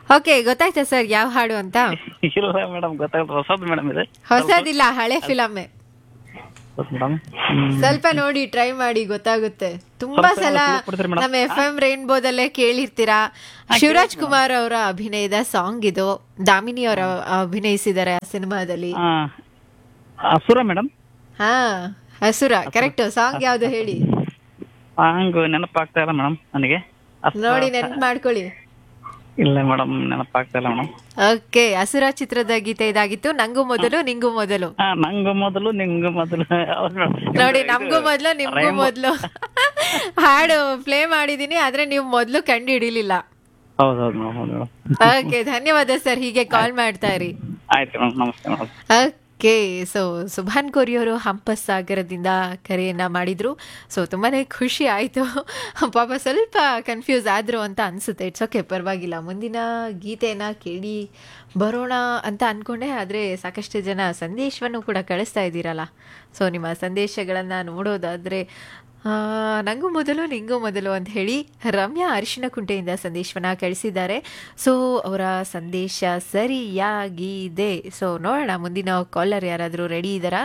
Okay ಗೊತ್ತಾಯ್ತಾ sir ಯಾವ ಹಾಡು ಅಂತ ಇಲ್ಲ ಮೇಡಮ್ ಗೊತ್ತಾಗುತ್ತೆ ಹೊಸದು ಮೇಡಮ್ ಇದು ಹೊಸದಿಲ್ಲ ಹಳೆ ಫಿಲಮ್ಮೆ ಮೇಡಮ್ ಸ್ವಲ್ಪ ನೋಡಿ ಟ್ರೈ ಮಾಡಿ ಗೊತ್ತಾಗುತ್ತೆ ತುಂಬಾ ಸ್ವಲ್ಪ ಸಲ clue ಕೊಡ್ತೀರಾ madam? ನಮ್ಮ ಎಫ್ ಎಂ ರೈನ್ಬೋದಲ್ಲೇ ಕೇಳಿರ್ತೀರಾ ಶಿವರಾಜ್ ಕುಮಾರ್ ಅವರ ಅಭಿನಯದ ಸಾಂಗ್ ಇದು ದಾಮಿನಿ ಅವರ ಅಭಿನಯಿಸಿದ್ದಾರೆ ಆ ಸಿನಿಮಾದಲ್ಲಿ ಅಸುರ ಮೇಡಮ್ ಹಾ ಹಸುರ ಕರೆಕ್ಟ್ ಸಾಂಗ್ ಯಾವ್ದು ಹೇಳಿ ಹಂಗ ನೆನಪಾಗ್ತಾ ಇಲ್ಲ ಮೇಡಮ್ ನನಗೆ ಅಸ್ತ್ರ- ನೋಡಿ ನೆನ್ಪು ಮಾಡ್ಕೊಳ್ಳಿ ಇಲ್ಲ ಮೇಡಮ್ ನೆನಪಾಗ್ತಾ ಇಲ್ಲ ಮೇಡಮ್ ಓಕೆ ಹಸುರ ಚಿತ್ರದ ಗೀತೆ ಇದಾಗಿತ್ತು ನಂಗೂ ಮೊದಲು ನಿಂಗೂ ಮೊದಲು ಹಾ ನಂಗು ಮೊದಲು ನಿಂಗು ಮೊದಲು ಹೌದು madam. ನೋಡಿ ಇದು ನಮ್ಗೂ ಮೊದಲು ನಿಮ್ಗೂ Rainbow. ಮೊದಲು ಹಾಡು ಪ್ಲೇ ಮಾಡಿದೀನಿ ಆದ್ರೆ ನೀವು ಮೊದಲು ಕಂಡು ಹಿಡಿಲಿಲ್ಲ ಹೌದು ಹೌದು ಮೇಡಮ್ ಹೌದು ಮೇಡಮ್ ಓಕೆ ಧನ್ಯವಾದ ಸರ್ ಹೀಗೆ ಕಾಲ್ ಮಾಡ್ತಾ ಇರಿ ಆಯ್ತು ಮೇಡಮ್ ನಮಸ್ತೆ ಮೇಡಮ್ ಓಕೆ ಸೊ ಸುಭಾನ್ ಕೋರಿ ಅವರು ಹಂಪ ಸಾಗರದಿಂದ ಕರೆಯನ್ನ ಮಾಡಿದ್ರು ಸೊ ತುಂಬಾನೇ ಖುಷಿ ಆಯಿತು ಪಾಪ ಸ್ವಲ್ಪ ಕನ್ಫ್ಯೂಸ್ ಆದ್ರು ಅಂತ ಅನ್ಸುತ್ತೆ ಇಟ್ಸ್ ಓಕೆ ಪರವಾಗಿಲ್ಲ ಮುಂದಿನ ಗೀತೆನ ಕೇಳಿ ಬರೋಣ ಅಂತ ಅನ್ಕೊಂಡೆ ಆದರೆ ಸಾಕಷ್ಟು ಜನ ಸಂದೇಶವನ್ನು ಕೂಡ ಕಳಿಸ್ತಾ ಇದ್ದೀರಲ್ಲ ಸೊ ನಿಮ್ಮ ಸಂದೇಶಗಳನ್ನು ನೋಡೋದಾದರೆ ನಂಗೂ ಮೊದಲು ನಿಂಗೂ ಮೊದಲು ಅಂತ ಹೇಳಿ ರಮ್ಯಾ ಅರಿಶಿನ ಕುಂಟೆಯಿಂದ ಸಂದೇಶವನ್ನ ಕಳಿಸಿದ್ದಾರೆ ಸೊ ಅವರ ಸಂದೇಶ ಸರಿಯಾಗಿದೆ ಸೊ ನೋಡೋಣ ಮುಂದಿನ ಕಾಲರ್ ಯಾರಾದರೂ ರೆಡಿ ಇದ್ದಾರಾ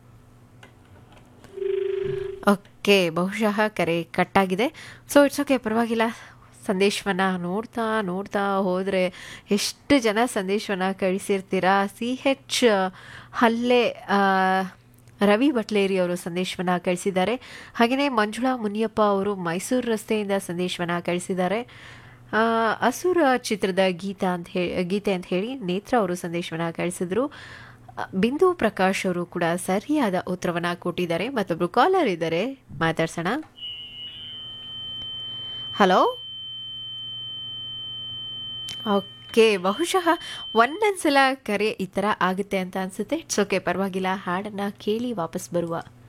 ಓಕೆ ಬಹುಶಃ ಕರೆ ಕಟ್ಟಾಗಿದೆ ಸೊ ಇಟ್ಸ್ ಓಕೆ ಪರವಾಗಿಲ್ಲ ಸಂದೇಶವನ್ನು ನೋಡ್ತಾ ನೋಡ್ತಾ ಹೋದರೆ ಎಷ್ಟು ಜನ ಸಂದೇಶವನ್ನು ಕಳಿಸಿರ್ತೀರಾ ಸಿ ಹೆಚ್ ಹಲ್ಲೆ ಆ, ರವಿ ಬಟ್ಲೇರಿ ಅವರು ಸಂದೇಶವನ್ನು ಕಳಿಸಿದ್ದಾರೆ ಹಾಗೆಯೇ ಮಂಜುಳಾ ಮುನಿಯಪ್ಪ ಅವರು ಮೈಸೂರು ರಸ್ತೆಯಿಂದ ಸಂದೇಶವನ್ನು ಕಳಿಸಿದ್ದಾರೆ ಆ, ಅಸುರ ಚಿತ್ರದ ಗೀತ ಅಂತ ಹೇಳಿ ಗೀತೆ ಅಂತ ಹೇಳಿ ನೇತ್ರ ಅವರು ಸಂದೇಶವನ್ನು ಕಳಿಸಿದ್ರು ಆ, ಬಿಂದು ಪ್ರಕಾಶ್ ಅವರು ಕೂಡ ಸರಿಯಾದ ಉತ್ತರವನ್ನು ಕೊಟ್ಟಿದ್ದಾರೆ ಮತ್ತೊಬ್ರು ಕಾಲರ್ ಇದ್ದಾರೆ ಮಾತಾಡ್ಸೋಣ ಹಲೋ ಓಕೆ ಬಹುಶಃ ಒಂದೊಂದ್ಸಲ ಕರೆ ಈ ಥರ ಆಗುತ್ತೆ ಅಂತ ಅನಿಸುತ್ತೆ ಇಟ್ಸ್ ಓಕೆ ಪರವಾಗಿಲ್ಲ ಹಾಡನ್ನು ಕೇಳಿ ವಾಪಸ್ ಬರುವ